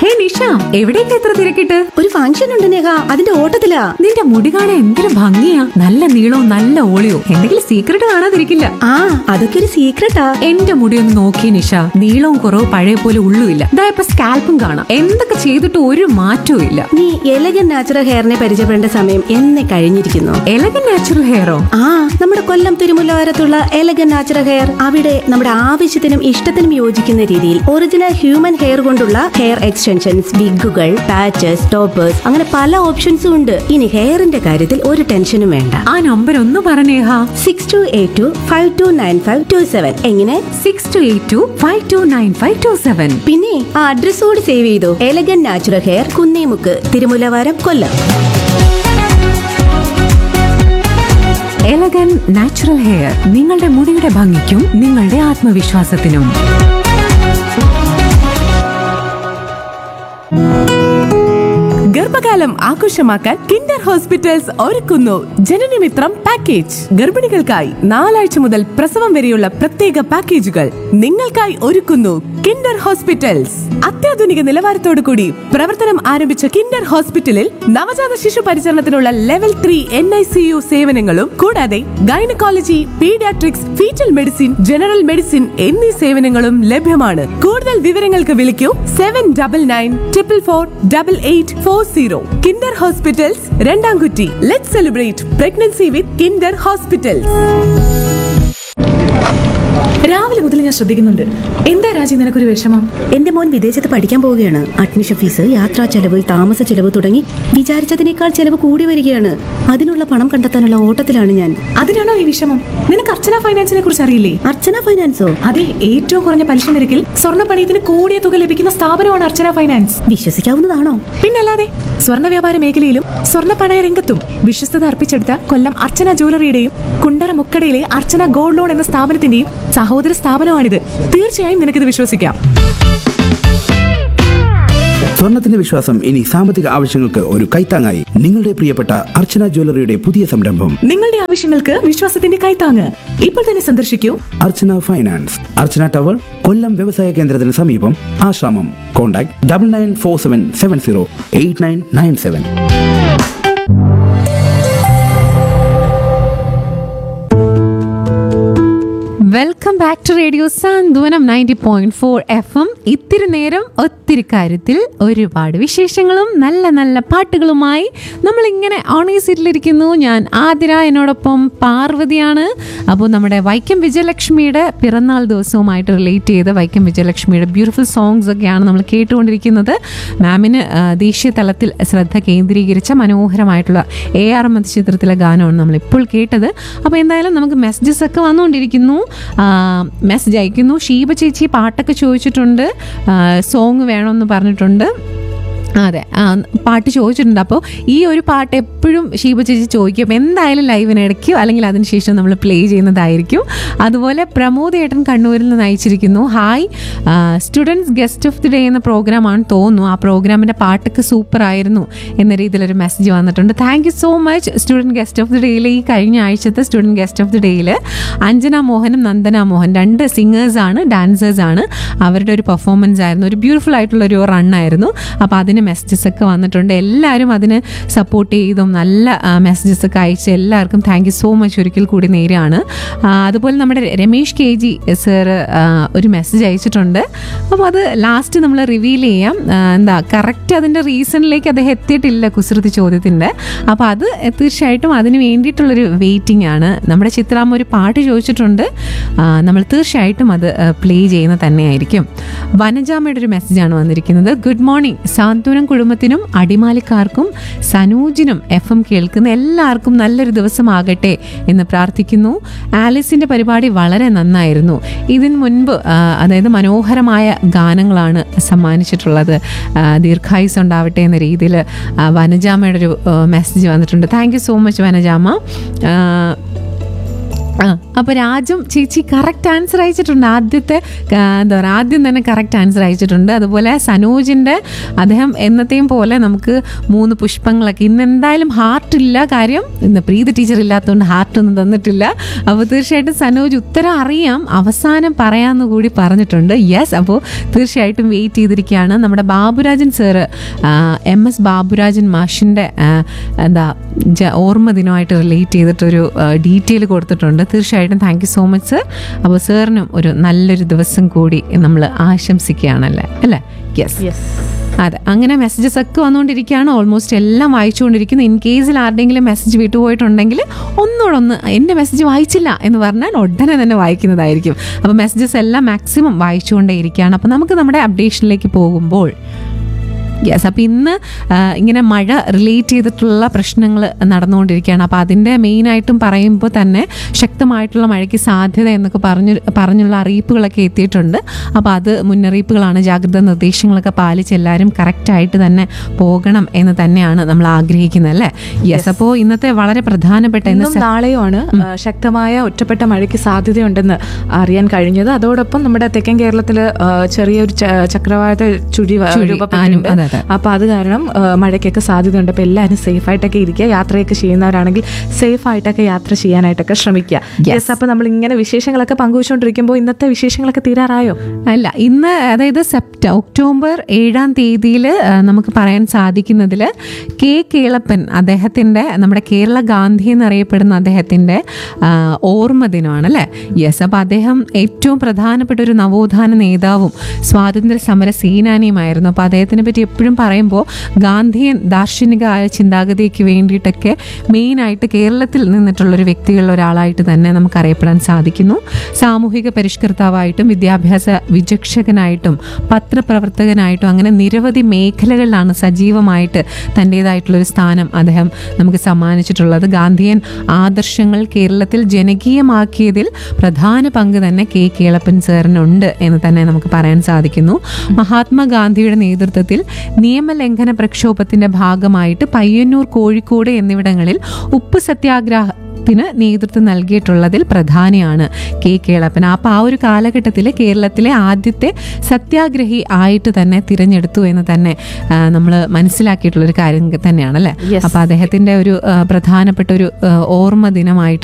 ഹേ നിഷ എവിടേക്ക് എത്ര തിരക്കിട്ട് ഒരു ഫംഗ്ഷൻ ഉണ്ട് നേഹ അതിന്റെ ഓട്ടത്തിലാ നിന്റെ മുടി കാണാൻ എന്തൊരു ഭംഗിയാ നല്ല നീളവും നല്ല ഓളിയോ എന്തെങ്കിലും സീക്രട്ട് കാണാതിരിക്കില്ല ആ അതൊക്കെ ഒരു സീക്രട്ടാ എന്റെ മുടി ഒന്ന് നോക്കി നിഷ നീളവും കുറവ് പഴയ പോലെ ഉള്ളുമില്ല ഇതാ ഇപ്പൊ സ്കാൽപ്പും കാണാം എന്തൊക്കെ ചെയ്തിട്ട് ഒരു മാറ്റവും ഇല്ല നീ എലഗൻ നാച്ചുറൽ ഹെയറിനെ പരിചയപ്പെടേണ്ട സമയം എന്നെ കഴിഞ്ഞിരിക്കുന്നു എലഗൻ നാച്ചുറൽ ഹെയറോ ആ നമ്മുടെ കൊല്ലം തിരുമുല്ലവാരത്തുള്ള എലഗൻ നാച്ചുറൽ ഹെയർ അവിടെ നമ്മുടെ ആവശ്യത്തിനും ഇഷ്ടത്തിനും യോജിക്കുന്ന രീതിയിൽ ഒറിജിനൽ ഹ്യൂമൻ ഹെയർ കൊണ്ടുള്ള ഹെയർ എക്സ്റ്റൻഷൻസ് വിഗുകൾ പാച്ചസ് ടോപ്പേഴ്സ് അങ്ങനെ പല ഓപ്ഷൻസും ഉണ്ട് ഇനി ഹെയറിന്റെ കാര്യത്തിൽ ഒരു ടെൻഷനും വേണ്ട ആ നമ്പർ ഒന്ന് പറഞ്ഞേഹാ six two eight two five two nine five two seven എങ്ങനെ six two eight two five two nine five two seven പിന്നെ ആ അഡ്രസ് കൂടി സേവ് ചെയ്തു elegant natural hair Kunnemukku Thirumullavaram Kollam elegant natural hair നിങ്ങളുടെ മുടിയുടെ ഭംഗിക്കും നിങ്ങളുടെ ആത്മവിശ്വാസത്തിനും ഗർഭകാലം ആഘോഷമാക്കാൻ കിൻഡർ ഹോസ്പിറ്റൽസ് ഒരുക്കുന്നു ജനനമിത്രം പാക്കേജ് ഗർഭിണികൾക്കായി നാലാഴ്ച മുതൽ പ്രസവം വരെയുള്ള പ്രത്യേക പാക്കേജുകൾ നിങ്ങൾക്കായി ഒരുക്കുന്നു കിൻഡർ ഹോസ്പിറ്റൽസ് അത്യാധുനിക നിലവാരത്തോടു കൂടി പ്രവർത്തനം ആരംഭിച്ച കിൻഡർ ഹോസ്പിറ്റലിൽ നവജാത ശിശു പരിചരണത്തിനുള്ള level three N I C U സേവനങ്ങളും കൂടാതെ gynaecology paediatrics foetal medicine general medicine എന്നീ സേവനങ്ങളും ലഭ്യമാണ് കൂടുതൽ വിവരങ്ങൾക്ക് വിളിക്കൂ seven double nine triple four double eight four zero Kinder hospitals Randamkutty let celebrate pregnancy with Kinder hospitals രാവിലെ മുതൽ ഞാൻ ശ്രദ്ധിക്കുന്നുണ്ട് എന്താ രാജി നിനക്കൊരു വിഷമം എന്റെ മോൻ വിദേശത്ത് പഠിക്കാൻ പോവുകയാണ് അഡ്മിഷൻ ഫീസ് യാത്രാ ചെലവ് താമസ ചെലവ് തുടങ്ങി വിചാരിച്ചതിനേക്കാൾ ചെലവ് കൂടി വരികയാണ് അതിനുള്ള പണം കണ്ടെത്താനുള്ള ഓട്ടത്തിലാണ് ഞാൻ അതിനാണോ ഈ വിഷമം നിനക്ക് അർച്ചന ഫൈനാൻസിനെ കുറിച്ച് അറിയില്ലേ അർച്ചന ഫൈനാൻസോ അതെ ഏറ്റവും കുറഞ്ഞ പലിശ നിരക്കിൽ സ്വർണ്ണ പണയത്തിന് കൂടിയ തുക ലഭിക്കുന്ന സ്ഥാപനമാണ് അർച്ചന ഫൈനാൻസ് വിശ്വസിക്കാവുന്നതാണോ പിന്നല്ലാതെ സ്വർണ്ണ വ്യാപാര മേഖലയിലും സ്വർണ്ണ പണയ രംഗത്തും വിശ്വസ്തത അർപ്പിച്ചെടുത്ത കൊല്ലം അർച്ചന ജ്വല്ലറിയുടെയും കുണ്ടറ മുക്കടയിലെ അർച്ചന ഗോൾഡ് ലോൺ എന്ന സ്ഥാപനത്തിന്റെയും സഹോദര സ്ഥാപനമാണിത് തീർച്ചയായും നിനക്കിത് വിശ്വസിക്കാം സ്വർണത്തിന്റെ വിശ്വാസം ഇനി സാമ്പത്തിക ആവശ്യങ്ങൾക്ക് ഒരു കൈത്താങ്ങായി നിങ്ങളുടെ പ്രിയപ്പെട്ട അർച്ചന ജ്വല്ലറിയുടെ പുതിയ സംരംഭം നിങ്ങളുടെ ആവശ്യങ്ങൾക്ക് വിശ്വാസത്തിന്റെ കൈത്താങ്ങ് ഇപ്പോൾ തന്നെ സന്ദർശിക്കൂ അർച്ചന ഫൈനാൻസ് അർച്ചന ടവർ കൊല്ലം വ്യവസായ കേന്ദ്രത്തിന് സമീപം Ashramam contact double nine four seven seven zero eight nine nine seven welcome back to radio Santhwanam ninety point four F M ഇത്തിരി നേരം ഒത്തിരി കാര്യത്തിൽ ഒരുപാട് വിശേഷങ്ങളും നല്ല നല്ല പാട്ടുകളുമായി നമ്മളിങ്ങനെ ഓണീസിറ്റിലിരിക്കുന്നു ഞാൻ ആതിര എന്നോടൊപ്പം പാർവതിയാണ് അപ്പോൾ നമ്മുടെ വൈക്കം വിജയലക്ഷ്മിയുടെ പിറന്നാൾ ദിവസവുമായിട്ട് റിലേറ്റ് ചെയ്ത വൈക്കം വിജയലക്ഷ്മിയുടെ ബ്യൂട്ടിഫുൾ സോങ്സ് ഒക്കെയാണ് നമ്മൾ കേട്ടുകൊണ്ടിരിക്കുന്നത് മാമിന് ആ, ദേശീയ തലത്തിൽ ശ്രദ്ധ കേന്ദ്രീകരിച്ച മനോഹരമായിട്ടുള്ള എ ആർ എം എന്ന ചിത്രത്തിലെ ഗാനമാണ് നമ്മൾ ഇപ്പോൾ കേട്ടത് അപ്പോൾ എന്തായാലും നമുക്ക് മെസ്സേജസ് ഒക്കെ വന്നുകൊണ്ടിരിക്കുന്നു മെസ്സേജ് അയക്കുന്നു ഷീബ ചേച്ചി പാട്ടൊക്കെ ചോദിച്ചിട്ടുണ്ട് സോങ് വേണമെന്ന് പറഞ്ഞിട്ടുണ്ട് അതെ ആ, പാട്ട് ചോദിച്ചിട്ടുണ്ട് അപ്പോൾ ഈ ഒരു പാട്ട് എപ്പോഴും ഷീബ ചേച്ചി ചോദിക്കും അപ്പോൾ എന്തായാലും ലൈവിനിടയ്ക്കോ അല്ലെങ്കിൽ അതിനുശേഷം നമ്മൾ പ്ലേ ചെയ്യുന്നതായിരിക്കും അതുപോലെ പ്രമോദ് ഏട്ടൻ കണ്ണൂരിൽ നിന്ന് അയച്ചിരിക്കുന്നു hi students guest of the day എന്ന പ്രോഗ്രാമാണ് തോന്നുന്നു ആ പ്രോഗ്രാമിൻ്റെ പാട്ടൊക്കെ സൂപ്പർ ആയിരുന്നു എന്ന രീതിയിലൊരു മെസ്സേജ് വന്നിട്ടുണ്ട് thank you so much student guest of the ഡേയിൽ ഈ കഴിഞ്ഞ ആഴ്ചത്തെ സ്റ്റുഡൻറ്റ് ഗസ്റ്റ് ഓഫ് ദി ഡേയിൽ അഞ്ജന മോഹനും നന്ദന മോഹൻ രണ്ട് സിംഗേഴ്സാണ് ഡാൻസേഴ്സാണ് അവരുടെ ഒരു പെർഫോമൻസ് ആയിരുന്നു ഒരു ബ്യൂട്ടിഫുൾ ആയിട്ടുള്ള ഒരു റണ്ണായിരുന്നു അപ്പോൾ അതിന് മെസ്സേജസ് ഒക്കെ വന്നിട്ടുണ്ട് എല്ലാവരും അതിന് സപ്പോർട്ട് ചെയ്തും നല്ല മെസ്സേജസ് ഒക്കെ അയച്ച് എല്ലാവർക്കും താങ്ക് യു സോ മച്ച് ഒരിക്കൽ കൂടി നേരെയാണ് ആ, അതുപോലെ നമ്മുടെ രമേഷ് കെ ജി സർ ഒരു മെസ്സേജ് അയച്ചിട്ടുണ്ട് അപ്പോൾ അത് ലാസ്റ്റ് നമ്മൾ റിവീൽ ചെയ്യാം ആ, എന്താ കറക്റ്റ് അതിൻ്റെ റീസണിലേക്ക് അദ്ദേഹം എത്തിയിട്ടില്ല കുസൃതി ചോദ്യത്തിൻ്റെ അപ്പോൾ അത് തീർച്ചയായിട്ടും അതിന് വേണ്ടിയിട്ടുള്ളൊരു വെയിറ്റിംഗ് ആണ് നമ്മുടെ ചിത്രാമ്മ ഒരു പാട്ട് ചോദിച്ചിട്ടുണ്ട് ആ, നമ്മൾ തീർച്ചയായിട്ടും അത് പ്ലേ ചെയ്യുന്ന തന്നെയായിരിക്കും വനജാമയുടെ ഒരു മെസ്സേജാണ് വന്നിരിക്കുന്നത് ഗുഡ് മോർണിംഗ് സാന്ത്വനം കുടുംബത്തിനും അടിമാലിക്കാർക്കും സനൂജിനും എഫ് എം കേൾക്കുന്ന എല്ലാവർക്കും നല്ലൊരു ദിവസമാകട്ടെ എന്ന് പ്രാർത്ഥിക്കുന്നു ആലിസിൻ്റെ പരിപാടി വളരെ നന്നായിരുന്നു ഇതിന് മുൻപ് ആ, അതായത് മനോഹരമായ ഗാനങ്ങളാണ് സമ്മാനിച്ചിട്ടുള്ളത് ആ, ദീർഘായുസ് ഉണ്ടാവട്ടെ എന്ന രീതിയിൽ വനജാമയുടെ ഒരു മെസ്സേജ് വന്നിട്ടുണ്ട് thank you so much Vanajamma ആ, ആ അപ്പോൾ രാജം ചേച്ചി കറക്റ്റ് ആൻസർ അയച്ചിട്ടുണ്ട് ആദ്യത്തെ ആ, എന്താ പറയുക ആദ്യം തന്നെ കറക്റ്റ് ആൻസർ അയച്ചിട്ടുണ്ട് അതുപോലെ സനോജിൻ്റെ അദ്ദേഹം എന്നത്തെയും പോലെ നമുക്ക് മൂന്ന് പുഷ്പങ്ങളൊക്കെ ഇന്ന് എന്തായാലും ഹാർട്ട് ഇല്ല കാര്യം ഇന്ന് പ്രീതി ടീച്ചർ ഇല്ലാത്തതുകൊണ്ട് ഹാർട്ട് ഒന്നും തന്നിട്ടില്ല അപ്പോൾ തീർച്ചയായിട്ടും സനോജ് ഉത്തരം അറിയാം അവസാനം പറയാമെന്ന് കൂടി പറഞ്ഞിട്ടുണ്ട് യെസ് അപ്പോൾ തീർച്ചയായിട്ടും വെയിറ്റ് ചെയ്തിരിക്കുകയാണ് നമ്മുടെ Baburajan sir M S Baburajan മാഷിൻ്റെ എന്താ ജ- ഓർമ്മ ദിനമായിട്ട് റിലേറ്റ് ചെയ്തിട്ടൊരു ഡീറ്റെയിൽ കൊടുത്തിട്ടുണ്ട് തീർച്ചയായിട്ടും thank you so much sir അപ്പോൾ സാറിനും ഒരു നല്ലൊരു ദിവസം കൂടി നമ്മൾ ആശംസിക്കുകയാണല്ലേ അല്ലേ യെസ് അതെ അങ്ങനെ മെസ്സേജസ് ഒക്കെ വന്നുകൊണ്ടിരിക്കുകയാണ് ഓൾമോസ്റ്റ് എല്ലാം വായിച്ചുകൊണ്ടിരിക്കുന്നു ഇൻ കേസിൽ ആരുടെയെങ്കിലും മെസ്സേജ് വിട്ടുപോയിട്ടുണ്ടെങ്കിൽ ഒന്നുകൂടൊന്ന് എൻ്റെ മെസ്സേജ് വായിച്ചില്ല എന്ന് പറഞ്ഞാൽ ഉടനെ തന്നെ വായിക്കുന്നതായിരിക്കും അപ്പോൾ മെസ്സേജസ് എല്ലാം മാക്സിമം വായിച്ചുകൊണ്ടേ ഇരിക്കുകയാണ് അപ്പോൾ നമുക്ക് നമ്മുടെ അപ്ഡേഷനിലേക്ക് പോകുമ്പോൾ യെസ് അപ്പോൾ ഇന്ന് ആ, ഇങ്ങനെ മഴ റിലേറ്റ് ചെയ്തിട്ടുള്ള പ്രശ്നങ്ങൾ നടന്നുകൊണ്ടിരിക്കുകയാണ് അപ്പോൾ അതിൻ്റെ മെയിനായിട്ടും പറയുമ്പോൾ തന്നെ ശക്തമായിട്ടുള്ള മഴയ്ക്ക് സാധ്യത എന്നൊക്കെ പറഞ്ഞു പറഞ്ഞുള്ള അറിയിപ്പുകളൊക്കെ എത്തിയിട്ടുണ്ട് അപ്പോൾ അത് മുന്നറിയിപ്പുകളാണ് ജാഗ്രതാ നിർദ്ദേശങ്ങളൊക്കെ പാലിച്ച് എല്ലാവരും കറക്റ്റായിട്ട് തന്നെ പോകണം എന്ന് തന്നെയാണ് നമ്മൾ ആഗ്രഹിക്കുന്നത് അല്ലേ യെസ് അപ്പോൾ ഇന്നത്തെ വളരെ പ്രധാനപ്പെട്ട ഇന്ന് ഇന്നും നാളെയുമാണ് ആ, ശക്തമായ ഒറ്റപ്പെട്ട മഴയ്ക്ക് സാധ്യതയുണ്ടെന്ന് അറിയാൻ കഴിഞ്ഞത് അതോടൊപ്പം നമ്മുടെ തെക്കൻ കേരളത്തിൽ ചെറിയൊരു ച- ചക്രവാത ചുഴി വ- ചുഴി, രൂപപ്പെട്ടിട്ടുണ്ട് ആനും, അതെ, അതെ. അപ്പൊ അത് കാരണം ആ, മഴയ്ക്കൊക്കെ സാധ്യതയുണ്ട് അപ്പൊ എല്ലാവരും സേഫ് ആയിട്ടൊക്കെ ഇരിക്കുക യാത്രയൊക്കെ ചെയ്യുന്നവരാണെങ്കിൽ സേഫ് ആയിട്ടൊക്കെ യാത്ര ചെയ്യാനായിട്ടൊക്കെ ശ്രമിക്കുക യെസ് അപ്പൊ നമ്മൾ ഇങ്ങനെ വിശേഷങ്ങളൊക്കെ പങ്കുവച്ചുകൊണ്ടിരിക്കുമ്പോൾ ഇന്നത്തെ വിശേഷങ്ങളൊക്കെ തീരാറായോ അല്ല ഇന്ന് അതായത് സെപ്റ്റ ഒക്ടോബർ ഏഴാം തീയതിയിൽ നമുക്ക് പറയാൻ സാധിക്കുന്നതിൽ കെ കേളപ്പൻ അദ്ദേഹത്തിൻ്റെ നമ്മുടെ കേരള ഗാന്ധി എന്നറിയപ്പെടുന്ന അദ്ദേഹത്തിൻ്റെ ആ, ഓർമ്മ ദിനമാണ് അല്ലേ യെസ് അപ്പോൾ അദ്ദേഹം ഏറ്റവും പ്രധാനപ്പെട്ട ഒരു നവോത്ഥാന നേതാവും സ്വാതന്ത്ര്യ സമര സേനാനിയുമായിരുന്നു അപ്പോൾ അദ്ദേഹത്തിനെ പറ്റി എപ്പോഴും പറയുമ്പോൾ ഗാന്ധിയൻ ദാർശനികമായ ചിന്താഗതിക്ക് വേണ്ടിയിട്ടൊക്കെ മെയിനായിട്ട് കേരളത്തിൽ നിന്നിട്ടുള്ളൊരു വ്യക്തികളിൽ ഒരാളായിട്ട് തന്നെ നമുക്ക് അറിയപ്പെടാൻ സാധിക്കുന്നു സാമൂഹിക പരിഷ്കർത്താവായിട്ടും വിദ്യാഭ്യാസ വിചക്ഷകനായിട്ടും പത്രപ്രവർത്തകനായിട്ടും അങ്ങനെ നിരവധി മേഖലകളിലാണ് സജീവമായിട്ട് തൻ്റേതായിട്ടുള്ളൊരു സ്ഥാനം അദ്ദേഹം നമുക്ക് സമ്മാനിച്ചിട്ടുള്ളത് ഗാന്ധിയൻ ആദർശങ്ങൾ കേരളത്തിൽ ജനകീയമാക്കിയതിൽ പ്രധാന പങ്ക് തന്നെ കെ കേളപ്പൻ സാറിനുണ്ട് എന്ന് തന്നെ നമുക്ക് പറയാൻ സാധിക്കുന്നു മഹാത്മാഗാന്ധിയുടെ നേതൃത്വത്തിൽ നിയമലംഘന പ്രക്ഷോഭത്തിന്റെ ഭാഗമായിട്ട് പയ്യന്നൂർ കോഴിക്കോട് എന്നിവിടങ്ങളിൽ ഉപ്പ് സത്യാഗ്രഹ ത്തിന് നേതൃത്വം നൽകിയിട്ടുള്ളതിൽ പ്രധാനിയാണ് കെ കേളപ്പൻ അപ്പോൾ ആ ഒരു കാലഘട്ടത്തിൽ കേരളത്തിലെ ആദ്യത്തെ സത്യാഗ്രഹി ആയിട്ട് തന്നെ തിരഞ്ഞെടുത്തു എന്ന് തന്നെ നമ്മൾ മനസ്സിലാക്കിയിട്ടുള്ളൊരു കാര്യം തന്നെയാണ് അല്ലേ അപ്പോൾ അദ്ദേഹത്തിന്റെ ഒരു ആ, പ്രധാനപ്പെട്ട ഒരു ആ, ഓർമ്മ ദിനമായിട്ട്